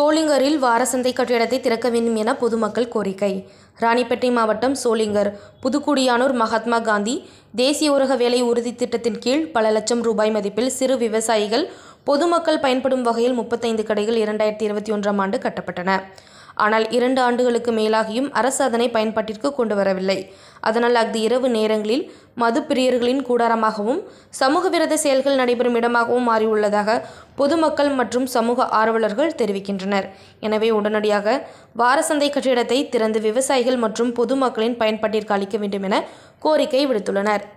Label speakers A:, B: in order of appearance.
A: சோளிங்கரில் வாரசந்தை கட்டிடத்தை திறக்க வேண்டும் என பொதுமக்கள் கோரிக்கை ராணிப்பேட்டை மாவட்டம் சோளிங்கர் புதுக்குடியானூர் மகாத்மா காந்தி தேசிய ஊரக வேலை உறுதி திட்டத்தின் கீழ் பல லட்சம் ரூபாய் மதிப்பில் சிறு விவசாயிகள் பொதுமக்கள் பயன்படும் வகையில் முப்பத்தைந்து கடைகள் இரண்டாயிரத்தி இருபத்தி ஒன்றாம் ஆண்டு கட்டப்பட்டன ஆனால் இரண்டு ஆண்டுகளுக்கு மேலாகியும் அரசு அதனை பயன்பாட்டிற்கு கொண்டு வரவில்லை அதனால் அஃது இரவு நேரங்களில் மது பிரியர்களின் கூடாரமாகவும் சமூக விரோத செயல்கள் நடைபெறும் இடமாகவும் மாறியுள்ளதாக பொதுமக்கள் மற்றும் சமூக ஆர்வலர்கள் தெரிவிக்கின்றனர் எனவே உடனடியாக வாரசந்தை கட்டிடத்தை திறந்து விவசாயிகள் மற்றும் பொதுமக்களின் பயன்பாட்டிற்கு அளிக்க வேண்டும் என கோரிக்கை விடுத்துள்ளனர்